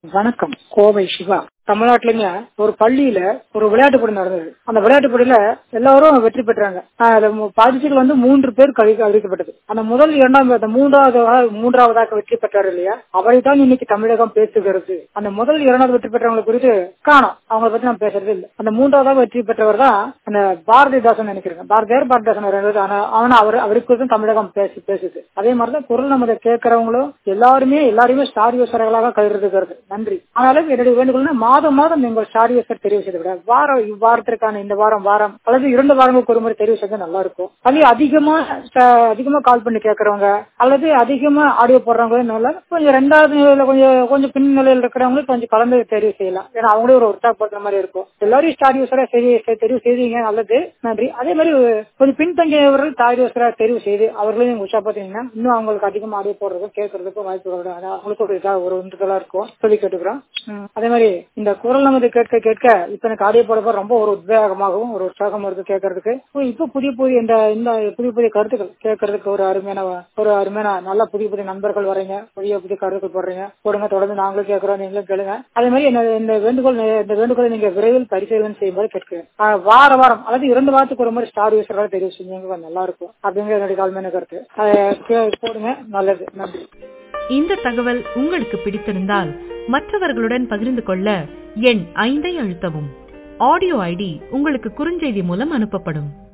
வணக்கம் கோவை சிவா தமிழ்நாட்டுலங்க ஒரு பள்ளியில ஒரு விளையாட்டு போட்டி நடந்தது அந்த விளையாட்டு போட்டியில எல்லாரும் வெற்றி பெற்றாங்க அதுல மு- பரிசுகள் வந்து மூன்று பேர் கழி- அறிவிக்கப்பட்டது அந்த முதல் இரண்டாம் அந்த மூன்றாவது மூன்றாவதாக வெற்றி பெற்றார் இல்லையா அவரை தான் இன்னைக்கு தமிழகம் பேசுகிறது அந்த முதல் இரண்டாவது வெற்றி பெற்றவங்களை குறித்து காணோம் அவங்களை பத்தி நான் பேசுறது இல்லை அந்த மூன்றாவதாக வெற்றி பெற்றவர் தான் அந்த பாரதிதாசன் நினைக்கிறேன் பாரதியார் பாரதிதாசன் ரெண்டு ஆனா ஆனா அவர் அவருக்கு தான் தமிழகம் பேசி பேசுது அதே மாதிரிதான் குரல் நமதை கேட்கறவங்களும் எல்லாருமே எல்லாருமே ஸ்டார் யூசர்களாக கருதுகிறது நன்றி ஆனாலும் என்னுடைய வேண்டுகோள்னா மாதம் மாதம் நீங்கள் ஸ்டார் யூசர் தெரிவு செய்து விட வாரம் இவ்வாரத்திற்கான இந்த வாரம் வாரம் அல்லது இரண்டு வாரங்களுக்கு ஒரு முறை தெரிவு செஞ்சா நல்லா இருக்கும் அது அதிகமா ச- அதிகமா கால் பண்ணி கேட்கறவங்க அல்லது அதிகமா ஆடியோ போடுறவங்க நல்லா கொஞ்சம் ரெண்டாவது நிலையில கொஞ்சம் கொஞ்சம் பின் நிலையில் இருக்கிறவங்களுக்கு கொஞ்சம் கலந்து தெரிவு செய்யலாம் ஏன்னா அவங்களே ஒரு உற்சாகப்படுத்துற மாதிரி இருக்கும் எல்லாரையும் ஸ்டார் யூசரா சரி சரி, தெரிவு செய்தீங்க நல்லது நன்றி அதே மாதிரி கொஞ்சம் பின்தங்கியவர்கள் ஸ்டார் யூசரா தெரிவு செய்து அவர்களையும் உற்சாகப்படுத்தீங்கன்னா இன்னும் அவங்களுக்கு அதிகமா ஆடியோ போடுறதுக்கும் கேட்கறதுக்கும் வாய்ப்பு வரும். அதான் அவங்களுக்கு ஒரு இதா ஒரு உந்துதலா இருக்கும் சொல்லி கேட்டுக்கிறோம் ம், அதே மாதிரி இந்த குரல் நமது கேட்க கேட்க இப்ப எனக்கு ஆடியோ போட ரொம்ப ஒரு உத்வேகமாகவும் ஒரு உற்சாகமா இருக்கு கேட்கறதுக்கு ஓ, இப்ப புதிய புதிய இந்த இந்த புதிய புதிய கருத்துக்கள் கேட்கறதுக்கு ஒரு அருமையான ஒரு அருமையான நல்ல புதிய புதிய நண்பர்கள் வரீங்க புதிய புதிய கருத்துக்கள் போடுறீங்க போடுங்க தொடர்ந்து நாங்களும் கேட்கறோம் நீங்களும் கேளுங்க அதே மாதிரி என்ன இந்த வேண்டுகோள் இந்த வேண்டுகோளை நீங்க விரைவில் பரிசீலனை செய்யும்போது கேட்கிறேன் ஆ, வார வாரம் அதாவது இரண்டு வாரத்துக்கு ஒரு மாதிரி ஸ்டார் யூசராக தெரிவு செஞ்சீங்க கொஞ்சம் நல்லா இருக்கும் அப்படிங்கிற என்னுடைய தாழ்மையான கருத்து அதை கே- போடுங்க நல்லது நன்றி இந்த தகவல் உங்களுக்கு பிடித்திருந்தால் மற்றவர்களுடன் பகிர்ந்து கொள்ள எண் ஐந்தை அழுத்தவும் ஆடியோ ஐடி உங்களுக்கு குறுஞ்செய்தி மூலம் அனுப்பப்படும்